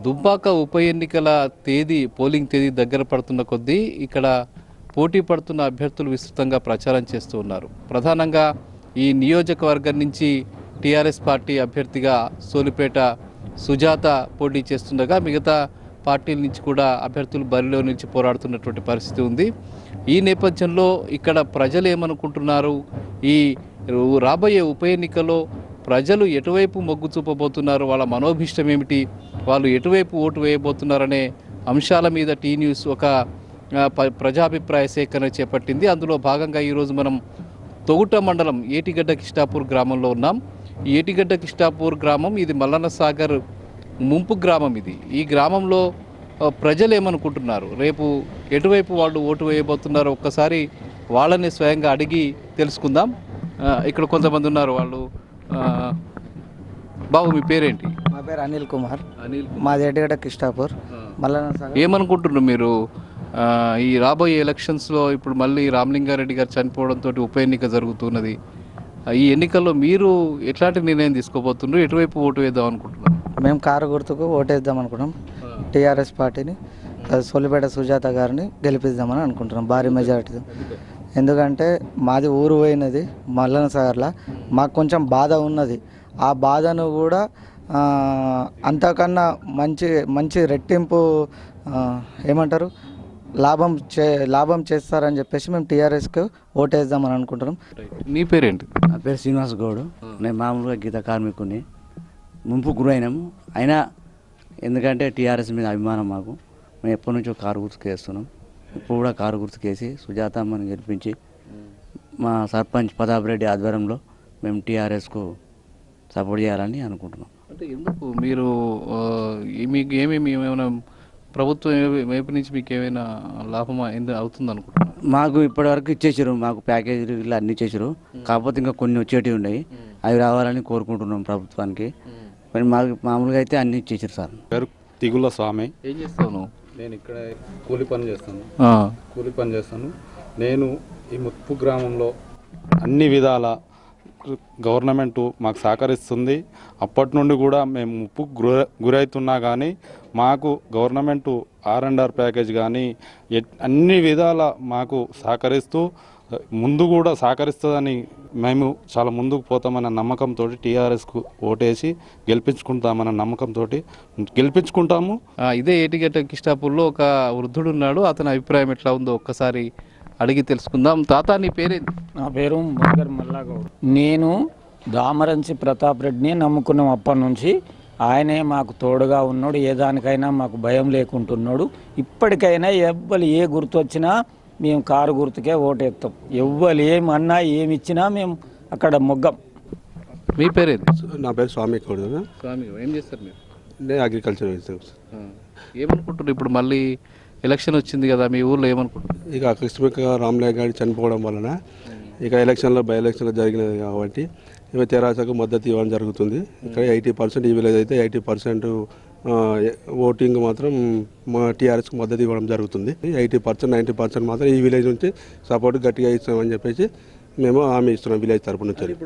దుబ్బాక ఉప ఎన్నికల తేదీ పోలింగ్ తేదీ దగ్గర పడుతున్న కొద్దీ ఇక్కడ పోటీ పడుతున్న అభ్యర్థులు విస్తృతంగా ప్రచారం చేస్తూ ఉన్నారు ప్రధానంగా ఈ నియోజకవర్గం నుంచి టీఆర్ఎస్ పార్టీ అభ్యర్థిగా సోలిపేట సుజాత పోటీ చేస్తుండగా మిగతా పార్టీల నుంచి కూడా అభ్యర్థులు బరిలో నుంచి పోరాడుతున్నటువంటి పరిస్థితి ఉంది ఈ నేపథ్యంలో ఇక్కడ ప్రజలు ఏమనుకుంటున్నారు ఈ రాబోయే ఉప ఎన్నికలో ప్రజలు ఎటువైపు మొగ్గు చూపబోతున్నారు వాళ్ళ మనోభీష్టం ఏమిటి వాళ్ళు ఎటువైపు ఓటు వేయబోతున్నారనే అంశాల మీద టీ న్యూస్ ఒక ఆ, ప- ప్రజాభిప్రాయ సేకరణ చేపట్టింది అందులో భాగంగా ఈరోజు మనం తొగుట మండలం ఏటిగడ్డ కిష్టాపూర్ గ్రామంలో ఉన్నాం ఈ ఏటిగడ్డ కిష్టాపూర్ గ్రామం ఇది మల్లన్న సాగర్ ముంపు గ్రామం ఇది ఈ గ్రామంలో ఆ, ప్రజలు ఏమనుకుంటున్నారు రేపు ఎటువైపు వాళ్ళు ఓటు వేయబోతున్నారో ఒక్కసారి వాళ్ళని స్వయంగా అడిగి తెలుసుకుందాం ఆ, ఇక్కడ కొంతమంది ఉన్నారు వాళ్ళు ఆ, బాబు మీ పేరేంటి మా పేరు అనిల్ కుమార్ అనిల్ మాది ఎడ్డగడ్డ కిష్టాపూర్ మల్లన్న సాగర్ ఏమనుకుంటున్నారు మీరు ఆ, ఈ రాబోయే ఎలక్షన్స్లో ఇప్పుడు మళ్ళీ రామలింగారెడ్డి గారు చనిపోవడంతో ఉప ఎన్నిక జరుగుతున్నది ఆ, ఈ ఎన్నికల్లో మీరు ఎట్లాంటి నిర్ణయం తీసుకోబోతున్నారు ఎటువైపు ఓటు వేద్దాం అనుకుంటున్నారు మేము కారు గుర్తుకు ఓటేద్దాం అనుకున్నాం టీఆర్ఎస్ పార్టీని ఆ, సొల్లిపేట సుజాత గారిని గెలిపిద్దామని అనుకుంటున్నాం భారీ మెజారిటీతో ఎందుకంటే మాది ఊరు పోయినది మల్లన సాగర్లో మాకు కొంచెం బాధ ఉన్నది ఆ బాధను కూడా ఆ, అంతకన్నా మంచి మంచి రెట్టింపు ఆ, ఏమంటారు లాభం చే లాభం చేస్తారని చెప్పేసి మేము టీఆర్ఎస్కి ఓటేద్దామని అనుకుంటున్నాం నీ పేరేంటి నా పేరు శ్రీనివాస్ గౌడ్ నేను మామూలుగా గీత కార్మికుని ముంపు గురైనాము అయినా ఎందుకంటే టీఆర్ఎస్ మీద అభిమానం మాకు మేము ఎప్పటి నుంచో కారు గుర్తుకు వేస్తున్నాం ఇప్పుడు కూడా కారు గుర్తుకేసి సుజాతమ్మని గెలిపించి మా సర్పంచ్ ప్రతాప్ రెడ్డి ఆధ్వర్యంలో మేము టీఆర్ఎస్కు సపోర్ట్ చేయాలని అనుకుంటున్నాం అంటే ఎందుకు మీరు ఆ, ఈ- మీకు ఏమేమి ఏమైనా ప్రభుత్వం ఏ- వైపు నుంచి మీకు ఏమైనా లాభం ఎందు అవుతుంది అనుకుంటున్నారు మాకు ఇప్పటివరకు ఇచ్చేసారు మాకు ప్యాకేజీలు ఇలా అన్ని ఇచ్చేసారు కాకపోతే ఇంకా కొన్ని వచ్చేటివి ఉన్నాయి అవి రావాలని కోరుకుంటున్నాం ప్రభుత్వానికి మరి మాకు మామూలుగా అయితే అన్ని ఇచ్చేసారు సార్ పేరు తిగుల స్వామి ఏం చేస్తావు నువ్వు నేను ఇక్కడ కూలి పని చేస్తాను ఆ, కూలి పని చేస్తాను నేను ఈ ముప్పు గ్రామంలో అన్ని విధాల గవర్నమెంట్ మాకు సహకరిస్తుంది అప్పటి నుండి కూడా మేము ముప్పు గుర గురవుతున్నా కానీ మాకు government R and R package కానీ ఎట్- అన్ని విధాల మాకు సహకరిస్తూ ముందు కూడా సహకరిస్తుందని మేము చాలా ముందుకు పోతామన్న నమ్మకంతో టీఆర్ఎస్కు ఓటేసి గెలిపించుకుంటామన్న నమ్మకంతో గెలిపించుకుంటాము ఆ, ఇదే ఏటిగట్ట కిష్టాపూర్లో ఒక వృద్ధుడు ఉన్నాడు అతని అభిప్రాయం ఎట్లా ఉందో ఒక్కసారి అడిగి తెలుసుకుందాం తాత నీ పేరేంటి నా పేరు బర్గర్ మల్లాగౌడ్ నేను దామరంచి ప్రతాప్ రెడ్డిని నమ్ముకున్నాం అప్పటి నుంచి ఆయనే మాకు తోడుగా ఉన్నాడు ఏ దానికైనా మాకు భయం లేకుంటున్నాడు ఇప్పటికైనా ఎవ్వరు ఏ గుర్తు వచ్చినా మేము కారు గుర్తుకే ఓటేస్తాం ఎవ్వరు ఏమన్నా ఏమి ఇచ్చినా మేము అక్కడ మొగ్గం మీ పేరేంటి నా పేరు స్వామి కొడుకు స్వామి ఏం చేస్తారు మీరు నేను అగ్రికల్చర్ చేస్తాను ఆ, ఏమనుకుంటున్నారు ఇప్పుడు మళ్ళీ ఎలక్షన్ వచ్చింది కదా మీ ఊర్లో ఏమనుకుంటున్నారు ఇక అకస్మాత్తుగా రామ్లే గారి చనిపోవడం వలన ఇక ఎలక్షన్లో బై ఎలక్షన్లో జరిగినది కాబట్టి ఇక తెరాసకు మద్దతు ఇవ్వడం జరుగుతుంది ఇక్కడ ఎయిటీ పర్సెంట్ ఈ విలేజ్ అయితే ఎయిటీ పర్సెంట్ ఓటింగ్ మాత్రం మా టీఆర్ఎస్కి మద్దతు ఇవ్వడం జరుగుతుంది ఎయిటీ పర్సెంట్ నైంటీ పర్సెంట్ మాత్రం ఈ విలేజ్ నుంచి సపోర్ట్ గట్టిగా ఇస్తామని చెప్పేసి మేము హామీ ఇస్తున్నాం విలేజ్ తరపు నుంచి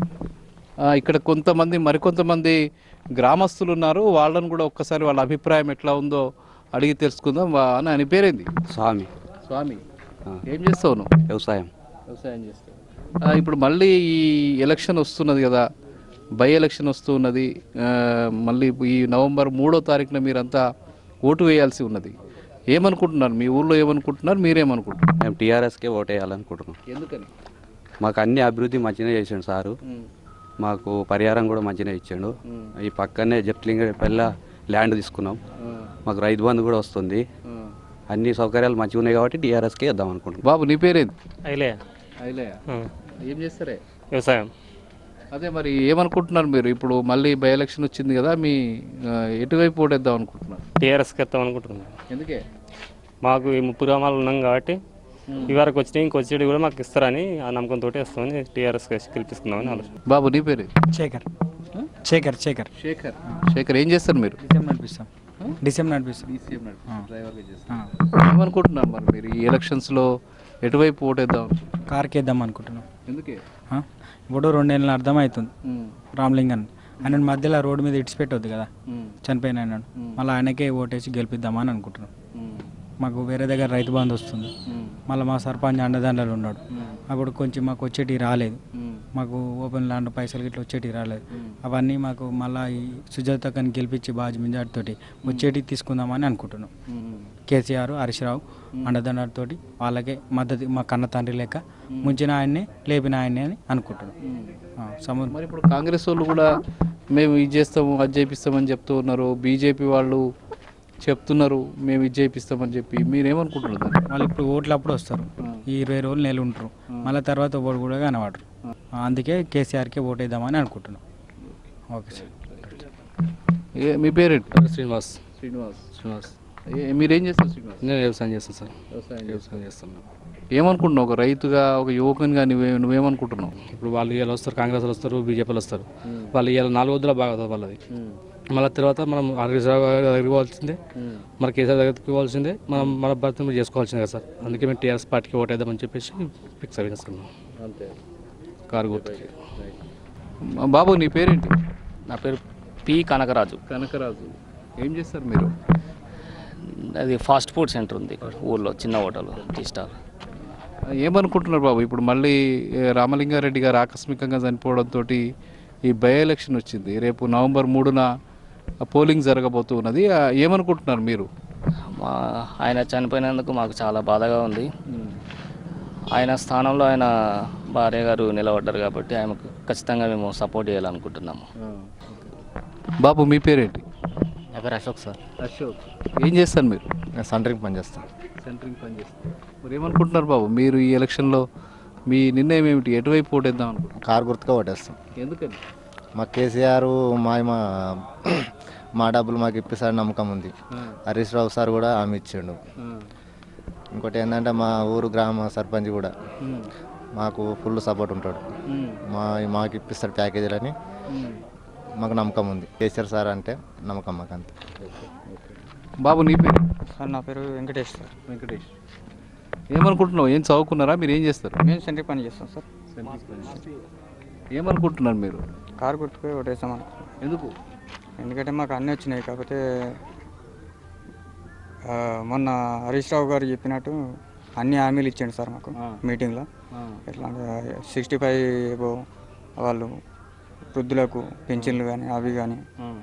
ఆ, ఇక్కడ కొంతమంది మరికొంతమంది గ్రామస్తులు ఉన్నారు వాళ్ళని కూడా ఒక్కసారి వాళ్ళ అభిప్రాయం ఎట్లా ఉందో అడిగి తెలుసుకుందాం వా- అని అని పేరేంది స్వామి స్వామి ఏం చేస్తావు నువ్వు వ్యవసాయం వ్యవసాయం చేస్తావు ఆ, ఇప్పుడు మళ్ళీ ఈ ఎలక్షన్ వస్తున్నది కదా బై ఎలక్షన్ వస్తున్నది ఆ, మళ్ళీ ఈ నవంబర్ మూడో తారీఖున మీరంతా ఓటు వేయాల్సి ఉన్నది ఏమనుకుంటున్నారు మీ ఊర్లో ఏమనుకుంటున్నారు మీరేమనుకుంటున్నారు మేము టీఆర్ఎస్కే ఓటేయాలనుకుంటున్నాం ఎందుకని మాకు అన్ని అభివృద్ధి మంచిగానే చేసిండు సారు మాకు పరిహారం కూడా మంచిగానే ఇచ్చాడు ఈ పక్కనే జప్లింగ పల్ల ల్యాండ్ తీసుకున్నాం మాకు రైతు బంధు కూడా వస్తుంది అన్ని సౌకర్యాలు మంచిగా ఉన్నాయి కాబట్టి టీఆర్ఎస్కే ఇద్దాం అనుకుంటున్నాం బాబు నీ పేరేంది అయిలే అయిలయ్య ఏం చేస్తారే వ్యవసాయం అదే మరి ఏమనుకుంటున్నారు మీరు ఇప్పుడు మళ్ళీ బై ఎలక్షన్ వచ్చింది కదా మీ ఆ, ఎటువైపు ఓటేద్దాం అనుకుంటున్నారు టీఆర్ఎస్కి వస్తాం అనుకుంటున్నాం ఎందుకే మాకు ఈ ముప్పు గ్రామాలు ఉన్నాం కాబట్టి ఇవరకు వచ్చినాయి ఇంకొచ్చేటి కూడా మాకు ఇస్తారని ఆ నమ్మకంతో వస్తామని టీఆర్ఎస్ గెలిపిస్తున్నామని ఆలోచన బాబు నీ పేరు శేఖర్ శేఖర్ శేఖర్ శేఖర్ శేఖర్ ఏం చేస్తారు మీరు డిసెంబర్ నడిపిస్తాం డిసెంబర్ నడిపిస్తాం డీసీఎం డ్రైవర్గా చేస్తారు ఏమనుకుంటున్నారు మరి మీరు ఈ ఎలక్షన్స్లో ఎటువైపు ఓటేద్దాం కార్కి వేద్దాం అనుకుంటున్నాం ఎందుకే ఆ? ఇప్పుడు రెండేళ్ళు అర్థమవుతుంది రామ్లింగన్ ఆయన మధ్యలో రోడ్డు మీద ఇడిచిపెట్టొద్దు కదా చనిపోయిన ఆయనను మళ్ళీ ఆయనకే ఓటేసి గెలిపిద్దామని అనుకుంటున్నాం మాకు వేరే దగ్గర రైతు బంధు వస్తుంది మళ్ళీ మా సర్పంచ్ అండదండలు ఉన్నాడు అప్పుడు కొంచెం మాకు వచ్చేటి రాలేదు మాకు ఓపెన్ ల్యాండ్ పైసలు ఇట్లా వచ్చేటి రాలేదు అవన్నీ మాకు మళ్ళీ ఈ సుజాతకని గెలిపించి బాజు మింజాటితోటి వచ్చేటి తీసుకుందామని అనుకుంటున్నాం కేసీఆర్ హరీష్ రావు అండదండలతోటి వాళ్ళకే మద్దతు మా కన్న తండ్రి లెక్క ముంచిన ఆయన్ని లేపిన ఆయన్ని అని అనుకుంటున్నాం ఆ, సము మరి ఇప్పుడు కాంగ్రెస్ వాళ్ళు కూడా మేము ఇది చేస్తాము అది చేపిస్తామని చెప్తూ ఉన్నారు బీజేపీ వాళ్ళు చెప్తున్నారు మేము ఇది చేపిస్తామని చెప్పి మీరేమనుకుంటున్నారు దాన్ని? వాళ్ళు ఇప్పుడు ఓట్లు అప్పుడు వస్తారు ఈ ఇరవై రోజులు నెల ఉంటారు మళ్ళీ తర్వాత ఓటు కూడా కనబడరు అందుకే కేసీఆర్కే ఓటేద్దామని అనుకుంటున్నాం ఓకే సార్ ఏ మీ పేరేంటి శ్రీనివాస్ శ్రీనివాస్ శ్రీనివాస్ ఏ- మీరేం చేస్తారు శ్రీనివాస్ నేను వ్యవసాయం చేస్తాను సార్ వ్యవసాయం వ్యవసాయం చేస్తున్నాను ఏమనుకుంటున్నావు ఒక రైతుగా ఒక యువకునిగా నువ్వే నువ్వేమనుకుంటున్నావు ఇప్పుడు వాళ్ళు ఇవాళ వస్తారు కాంగ్రెస్ వాళ్ళు వస్తారు బీజేపీలు వస్తారు వాళ్ళు ఇవాళ నాలుగు వద్దుల బాగా అవుతుంది వాళ్ళది మళ్ళీ తర్వాత మనం హరీష్ రావు గారి దగ్గరికి పోవాల్సిందే మన కేసీఆర్ దగ్గరికి పోవాల్సిందే మనం మన భర్త చేసుకోవాల్సిందే కదా సార్ అందుకే మేము టీఆర్ఎస్ పార్టీకి ఓటేద్దామని చెప్పేసి ఫిక్స్ అయ్యేస్తున్నాం అంతే కారు గుర్తుకి బాబు నీ పేరేంటి నా పేరు పి కనకరాజు కనకరాజు ఏం చేస్తారు మీరు అది ఫాస్ట్ ఫుడ్ సెంటర్ ఉంది ఇక్కడ ఊర్లో చిన్న హోటల్ టీ స్టార్ ఏమనుకుంటున్నారు బాబు ఇప్పుడు మళ్ళీ ఏ, రామలింగారెడ్డి గారు ఆకస్మికంగా చనిపోవడంతో ఈ బై ఎలక్షన్ వచ్చింది రేపు నవంబర్ మూడున పోలింగ్ జరగబోతూ ఉన్నది ఆ, ఏమనుకుంటున్నారు మీరు మా ఆయన చనిపోయినందుకు మాకు చాలా బాధగా ఉంది ఆయన స్థానంలో ఆయన భార్య గారు నిలబడ్డారు కాబట్టి ఆయనకు ఖచ్చితంగా మేము సపోర్ట్ చేయాలనుకుంటున్నాము బాబు మీ పేరేంటి నా పేరు అశోక్ సార్ అశోక్ ఏం చేస్తారు మీరు నేను సెంటరింగ్ పని చేస్తాను సెంటరింగ్ పని చేస్తారు మరి ఏమనుకుంటున్నారు బాబు మీరు ఈ ఎలక్షన్లో మీ నిర్ణయం ఏమిటి ఎటువైపు ఓటేద్దాం అనుకుంటున్నారు కారు గుర్తుగా ఓటేస్తాం ఎందుకని మా కేసీఆర్ మా మా మా డబ్బులు మాకు ఇప్పిస్తాడని నమ్మకం ఉంది హరీష్ రావు సార్ కూడా హామీ ఇచ్చిండు ఇంకోటి ఏంటంటే మా ఊరు గ్రామ సర్పంచ్ కూడా మాకు ఫుల్ సపోర్ట్ ఉంటాడు మా మాకు ఇప్పిస్తాడు ప్యాకేజీలని మాకు నమ్మకం ఉంది కేసీఆర్ సార్ అంటే నమ్మకం మాకు అంతే బాబు నీ పేరు సార్ నా పేరు వెంకటేష్ సార్ వెంకటేష్ ఏమనుకుంటున్నావు ఏం చదువుకున్నారా మీరు ఏం చేస్తారు మేము సెంట్రీ పని చేస్తాం సార్ ఏమనుకుంటున్నారు మీరు కారు గుర్తుపోయి ఓటేసాం అనుకుంటున్నాం ఎందుకు ఎందుకంటే మాకు అన్నీ వచ్చినాయి కాకపోతే ఆ, మొన్న హరీష్ రావు గారు చెప్పినట్టు అన్ని హామీలు ఇచ్చాడు సార్ మాకు మీటింగ్లో ఎట్లా అంటే సిక్స్టీ ఫైవ్ ఎబో వాళ్ళు వృద్ధులకు పెన్షన్లు కానీ అవి కానీ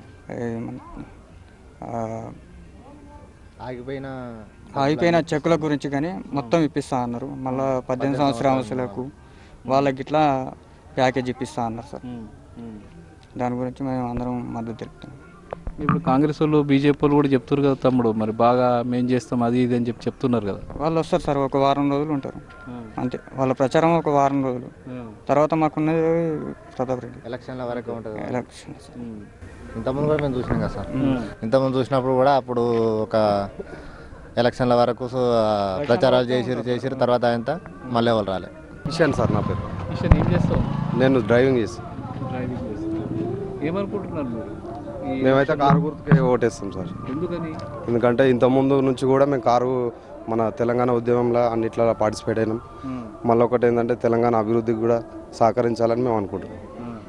ఆగిపోయిన ఆగిపోయిన చెక్కుల గురించి కానీ మొత్తం ఇప్పిస్తా అన్నారు మళ్ళీ పద్దెనిమిది సంవత్సరాలకు వాళ్ళకి ఇట్లా ప్యాకేజ్ ఇప్పిస్తా అన్నారు సార్ దాని గురించి మేము అందరం మద్దతు తెలుపుతాం ఇప్పుడు కాంగ్రెస్ వాళ్ళు బీజేపీ వాళ్ళు కూడా చెప్తారు కదా తమ్ముడు మరి బాగా మేం చేస్తాం అది ఇది అని చెప్పి చెప్తున్నారు కదా వాళ్ళు వస్తారు సార్ ఒక వారం రోజులు ఉంటారు అంతే వాళ్ళ ప్రచారం ఒక వారం రోజులు తర్వాత మాకున్నది ప్రతాప్ రెడ్డి ఎలక్షన్ల వరకు ఉంటుంది ఎలక్షన్ సార్ ఇంతకుముందు కూడా మేము చూసినాం కదా సార్ ఇంతకుముందు చూసినప్పుడు కూడా అప్పుడు ఒక ఎలక్షన్ల వరకు సో, ఆ, ప్రచారాలు చేసిరు చేసిరు తర్వాత ఆయన మళ్ళీ వాళ్ళు రాలే ఇషాన్ సార్ నా పేరు ఇషన్ ఏం చేస్తావు నేను డ్రైవింగ్ చేస్తాను డ్రైవింగ్ చేస్తావు ఏమనుకుంటున్నారు మీరు ఈ మేమైతే కారు గుర్తుకే ఓటేస్తాం సార్ ఎందుకని ఎందుకంటే ఇంతకుముందు నుంచి కూడా మేము కారు మన తెలంగాణ ఉద్యమంలో అన్నిట్లో పార్టిసిపేట్ అయినాం మళ్ళీ ఒకటి ఏంటంటే తెలంగాణ అభివృద్ధికి కూడా సహకరించాలని మేము అనుకుంటున్నాం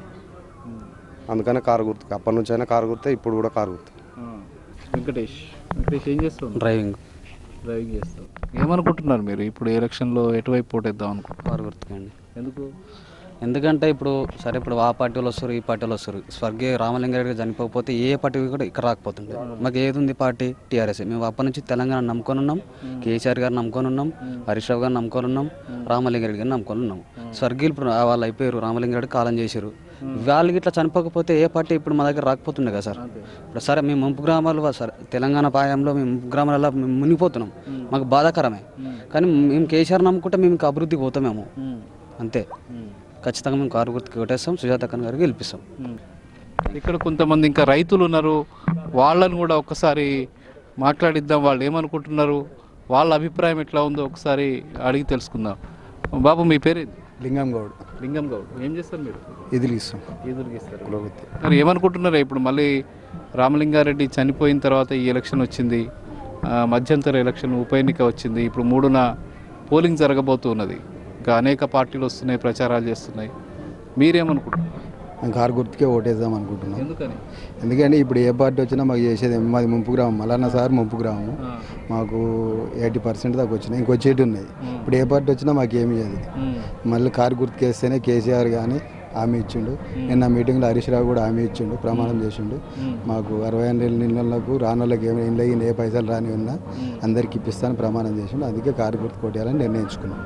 అందుకనే కారు గుర్తు అప్పటి నుంచి అయినా కారు గుర్తే ఇప్పుడు కూడా కారు గుర్తు వెంకటేష్ వెంకటేష్ ఏం చేస్తావు డ్రైవింగ్ డ్రైవింగ్ చేస్తావు ఏమనుకుంటున్నారు మీరు ఇప్పుడు ఎలక్షన్లో ఎటువైపు ఓటేద్దాం అనుకుంటున్నారు కారు గుర్తుకండి ఎందుకు ఎందుకంటే ఇప్పుడు సరే ఇప్పుడు ఆ పార్టీ వాళ్ళు వస్తారు ఈ పార్టీ వాళ్ళు వస్తారు స్వర్గీయ రామలింగారెడ్డి గారు చనిపోకపోతే ఏ పార్టీ కూడా ఇక్కడ రాకపోతుండే మాకు ఏది ఉంది పార్టీ టీఆర్ఎస్ మేము అప్పటి నుంచి తెలంగాణ నమ్ముకొని ఉన్నాం కేసీఆర్ గారు నమ్ముకొని ఉన్నాం హరీష్ రావు గారు నమ్ముకొని ఉన్నాం రామలింగారెడ్డి గారు నమ్ముకొని ఉన్నాం స్వర్గీయులు ఇప్పుడు వాళ్ళు అయిపోయారు రామలింగారెడ్డి కాలం చేశారు వాళ్ళకి ఇట్లా చనిపోకపోతే ఏ పార్టీ ఇప్పుడు మా దగ్గర రాకపోతుండే కదా సార్ ఇప్పుడు సరే మేము ముంపు గ్రామాలు సరే తెలంగాణ పాయంలో మేము ముంపు గ్రామాలలో మేము మునిగిపోతున్నాం మాకు బాధాకరమే కానీ మేము కేసీఆర్ నమ్ముకుంటే మేము ఇంకా అభివృద్ధికి పోతామేమో అంతే ఖచ్చితంగా మేము కారు గుర్తుకి కొట్టేస్తాం సుజాత అక్కన్ గారికి గెలిపిస్తాం ఇక్కడ కొంతమంది ఇంకా రైతులు ఉన్నారు వాళ్ళని కూడా ఒక్కసారి మాట్లాడిద్దాం వాళ్ళు ఏమనుకుంటున్నారు వాళ్ళ అభిప్రాయం ఎట్లా ఉందో ఒకసారి అడిగి తెలుసుకుందాం బాబు మీ పేరేంటి లింగం గౌడ్ లింగం గౌడ్ ఏం చేస్తారు మీరు ఎదురు ఇస్తాం ఈదురు గీస్తారు మరి ఏమనుకుంటున్నారు ఇప్పుడు మళ్ళీ రామలింగారెడ్డి చనిపోయిన తర్వాత ఈ ఎలక్షన్ వచ్చింది ఆ, మధ్యంతర ఎలక్షన్ ఉప ఎన్నిక వచ్చింది ఇప్పుడు మూడున పోలింగ్ జరగబోతున్నది ఇంకా అనేక పార్టీలు వస్తున్నాయి ప్రచారాలు చేస్తున్నాయి మీరేమనుకుంటున్నారు మేము కారు గుర్తుకే ఓటేద్దాం అనుకుంటున్నాం ఎందుకని ఎందుకంటే ఇప్పుడు ఏ పార్టీ వచ్చినా మాకు చేసేది ఏం- మాది ముంపు గ్రామం మల్లన్న సార్ ముంపు గ్రామం ఆ. మాకు ఎయిటీ పర్సెంట్ దాకా వచ్చినాయి ఇంకొచ్చేటి ఉన్నాయి ఇప్పుడు ఏ పార్టీ వచ్చినా మాకు ఏమి చేయదు మ్మ్. మళ్ళీ కారు గుర్తుకేస్తేనే కేసీఆర్ కానీ హామీ ఇచ్చిండు నిన్న మీటింగ్లో హరీష్ రావు కూడా హామీ ఇచ్చిండు ప్రమాణం చేసిండు మ్మ్. మాకు అరవై ఎనిమిది నీళ్ళకు రానోళ్ళకి ఏమి ఇండ్ల ఏ పైసలు రాని ఉన్నా అందరికి ఇప్పిస్తాను ప్రమాణం చేసిండు అందుకే కారు గుర్తు కొట్టేయాలని నిర్ణయించుకున్నాం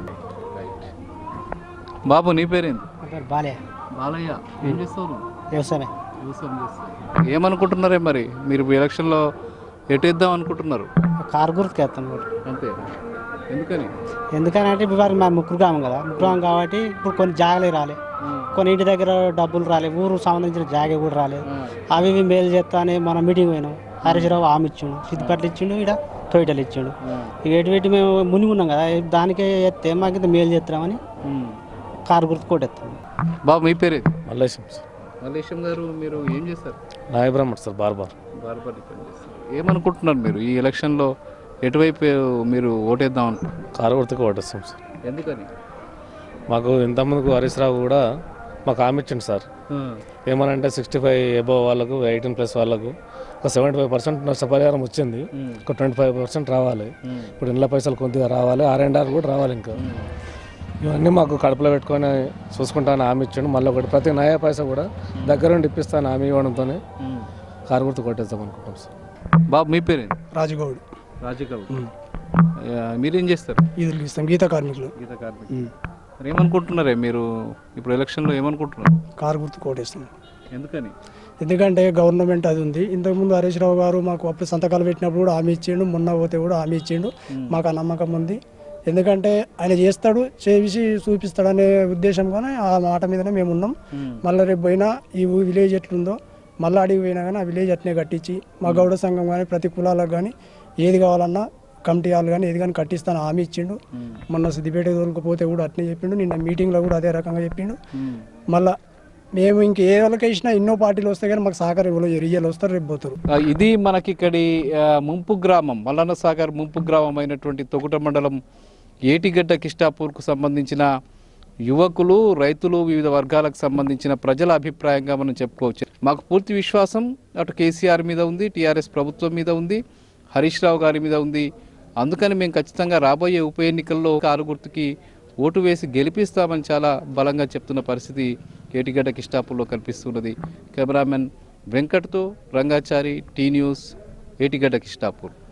బాబు నీ పేరేంది బాలే బాలయ్య ఏం చేస్తావు నువ్వు? వ్యవసాయమే వ్యవసాయం చేస్తావు ఏమనుకుంటున్నారే మరి మీరు ఎలక్షన్లో ఎటు ఇద్దాం అనుకుంటున్నారు కారు గుర్తుకు వేస్తాం ఓటు. అంతే ఎందుకని ఎందుకనంటే ఇప్పుడు వారికి మా ముగ్గురు గ్రామం కదా ముగ్గురు గ్రామం కాబట్టి ఇప్పుడు కొన్ని జాగలే రాలే కొన్ని ఇంటి దగ్గర డబ్బులు రాలే ఊరు సంబంధించిన జాగ కూడా రాలేదు అవి ఇవి మేలు చేస్తా అని మన మీటింగ్ పోయినాం హరీష్ రావు ఆమె ఇచ్చిండు సిద్దిపేటలు ఇచ్చిండు ఇక్కడ టొయిటలు ఇచ్చిండు ఇక ఎటు పెట్టి మేము మునిగి ఉన్నాం కదా దానికే ఎత్తే మాకు ఇంత మేలు చేస్తామని కారు గుర్తు కొట్టేస్తాం బాబు మీ పేరే మల్లేశం సార్ మల్లేశం గారు మీరు ఏం చేస్తారు నాయబ్రహ్మణ్ సార్ బార్బార్ బార్బర్ పని చేస్తారు ఏమనుకుంటున్నారు మీరు ఈ ఎలక్షన్లో ఎటువైపు మీరు ఓటేద్దాం అనుకుంటున్నారు కారు గుర్తుకు ఓటేస్తాం సార్ ఎందుకని మాకు ఇంతకుముందుకు హరీష్ రావు కూడా మాకు హామీ ఇచ్చింది సార్ ఏమనంటే సిక్స్టీ ఫైవ్ ఎబో వాళ్ళకు ఎయిటీన్ ప్లస్ వాళ్ళకు ఒక సెవెంటీ ఫైవ్ పర్సెంట్ నష్టపరిహారం వచ్చింది ఒక ట్వంటీ ఫైవ్ పర్సెంట్ రావాలి ఇప్పుడు ఇండ్ల పైసలు కొద్దిగా రావాలి ఆర్ అండ్ ఆర్ కూడా రావాలి ఇంకా ఇవన్నీ మాకు కడుపులో పెట్టుకొని చూసుకుంటాను హామీ ఇచ్చాడు మళ్ళీ ఒకటి ప్రతి నయా పైసా కూడా దగ్గరుండి ఇప్పిస్తాను హామీ ఇవ్వడంతోనే కారు గుర్తు కొట్టేద్దాం అనుకుంటాం సార్ బాబు మీ పేరేంటి రాజగౌడ్ రాజగౌడ్ మీరేం చేస్తారు ఈదులు ఇస్తాం గీత కార్మికులు గీత కార్మికులు మరి ఏమనుకుంటున్నారే మీరు ఇప్పుడు ఎలక్షన్లో ఏమనుకుంటున్నారు కారు గుర్తు కోటేస్తాం ఎందుకని ఎందుకంటే గవర్నమెంట్ అది ఉంది ఇంతకుముందు హరీష్ రావు గారు మాకు అప్పుడు సంతకాలు పెట్టినప్పుడు కూడా హామీ ఇచ్చిండు మొన్న పోతే కూడా హామీ ఇచ్చిండు మాకు ఆ నమ్మకం ఉంది ఎందుకంటే ఆయన చేస్తాడు చేసి చూపిస్తాడనే ఉద్దేశంగానే ఆ మాట మీదనే మేము ఉన్నాం మళ్ళీ రేపు పోయినా ఈ ఊ- విలేజ్ ఎట్లుందో మళ్ళీ అడిగి పోయినా కానీ ఆ విలేజ్ అట్నే కట్టించి మా గౌడ సంఘం కానీ ప్రతి కులాలకు కానీ ఏది కావాలన్నా కమిటీ హాల్ కానీ ఏది కానీ కట్టిస్తాను హామీ ఇచ్చిండు మొన్న సిద్దిపేట దొరకపోతే కూడా అట్నే చెప్పిండు నిన్న మీటింగ్లో కూడా అదే రకంగా చెప్పిండు మళ్ళా మేము ఇంక ఏ వాళ్ళకి ఇచ్చినా ఎన్నో పార్టీలు వస్తాయి కానీ మాకు సహకారం ఇవ్వలేదు రియల్ వస్తారు రేపు పోతారు ఆ, ఇది మనకి ఇక్కడి ఆ, ముంపు గ్రామం మల్లన్న సాగర్ ముంపు గ్రామం అయినటువంటి తొగుట మండలం ఏటిగడ్డ కిష్టాపూర్కు సంబంధించిన యువకులు రైతులు వివిధ వర్గాలకు సంబంధించిన ప్రజల అభిప్రాయంగా మనం చెప్పుకోవచ్చు మాకు పూర్తి విశ్వాసం అటు కేసీఆర్ మీద ఉంది టీఆర్ఎస్ ప్రభుత్వం మీద ఉంది హరీష్ రావు గారి మీద ఉంది అందుకని మేము ఖచ్చితంగా రాబోయే ఉప ఎన్నికల్లో కారు గుర్తుకి ఓటు వేసి గెలిపిస్తామని చాలా బలంగా చెప్తున్న పరిస్థితి ఏటిగడ్డ కిష్టాపూర్లో కనిపిస్తున్నది కెమెరామెన్ వెంకట్తో రంగాచారి టీ న్యూస్ ఏటిగడ్డ కిష్టాపూర్